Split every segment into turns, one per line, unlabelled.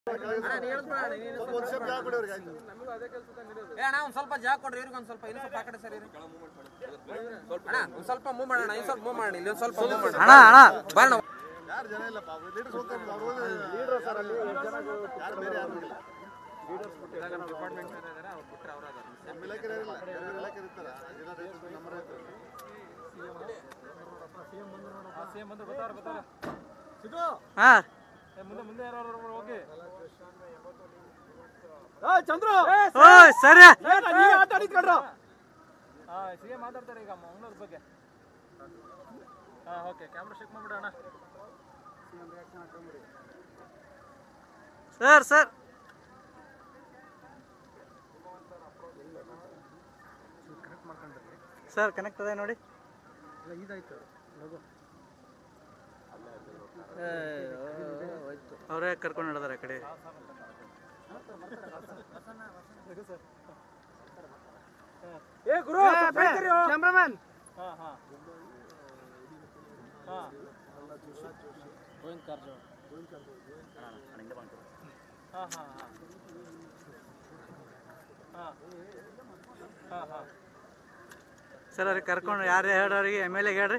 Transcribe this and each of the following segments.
ಒಂದು ಸ್ಟೆಪ್ ಜಾಗ ಕೊಡಿ ಅವ್ರಿಗೆ ಆಯ್ತು
ಏ ಅಣ್ಣ ಒಂದ್ ಸ್ವಲ್ಪ ಜಾಗ ಕೊಡ್ರಿ ಇವ್ರಿಗೆ ಒಂದ್ ಸ್ವಲ್ಪ ಇಲ್ಲಿ ಸ್ವಲ್ಪ ಆ ಕಡೆ ಸರಿ ಅಣ್ಣ ಒಂದ್ ಸ್ವಲ್ಪ ಮೂವ್ ಮಾಡೋಣ ಇಲ್ಲಿ ಸ್ವಲ್ಪ ಮೂವ್ ಮಾಡೋಣ ಇಲ್ಲಿ ಒಂದ್ ಸ್ವಲ್ಪ ಮೂವ್ ಮಾಡೋಣ
ಅಣ್ಣ ಅಣ್ಣ
ಬರೋಣ
ಯಾರು ಜನ ಇಲ್ಲಪ್ಪ ಲೀಡರ್ಸ್ ಹೋಗ್ತಾರೆ ಲೀಡರ್ ಸರ್ ಅಲ್ಲಿ ಯಾರು ಬೇರೆ ಯಾರು ಇಲ್ಲ
ಡಿಪಾರ್ಟ್ಮೆಂಟ್ ಇದ್ದಾರೆ ಅವ್ರು ಬಿಟ್ರೆ ಅವ್ರ
ನಮ್ಮ ಇಲಾಖೆ ಇಲ್ಲ ಬೇರೆ ಇಲಾಖೆ ಇರ್ತಾರ ಜಿಲ್ಲಾ ರೈತರು ನಮ್ಮ ರೈತರು
ಹಾ
ಚಂದ್ರು
ಓ ಸರಿ
ನೀವೇ ಆಟ ಆಡಿದ್ಕೊಂಡ್ರು ಸಿಎಂ ಮಾತಾಡ್ತಾರೆ ಈಗ ಮಂಗಳೂರು ಬಗ್ಗೆ ಹಾ ಓಕೆ ಕ್ಯಾಮ್ರಾ ಚೆಕ್ ಮಾಡ್ಬಿಡೋಣ
ಸರ್ ಸರ್ ಸರ್ ಕನೆಕ್ಟ್ ಅದ ನೋಡಿ ಅವರೇ ಕರ್ಕೊಂಡು ನಡೆದಾರೆ ಆ ಕಡೆ
ಏ ಗುರು ಕ್ಯಾಮ್ರಾಮನ್ ಹಾ ಹಾ ಹಾ ಹಾ ಹಾ ಹಾ ಹಾ ಹಾ ಹಾ
ಸರ್ ಅವ್ರಿಗೆ ಕರ್ಕೊಂಡು ಯಾರು ಹೇಳೋರಿಗೆ ಎಮ್ ಎಲ್ ಎಗೆ ಹೇಳ್ರಿ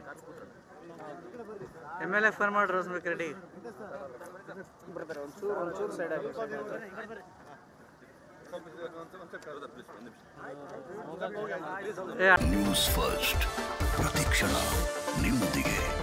ಎಮ್ ಎಲ್ ಎ ಫೋನ್ ಮಾಡ್ರಿ ರೋಸ್ಮಿಕ್ ರೆಡ್ಡಿಗೆ ಏ
ನ್ಯೂಸ್ ಫಸ್ಟ್ ಪ್ರತಿಕ್ಷಣ ನಿಮ್ಮೊಂದಿಗೆ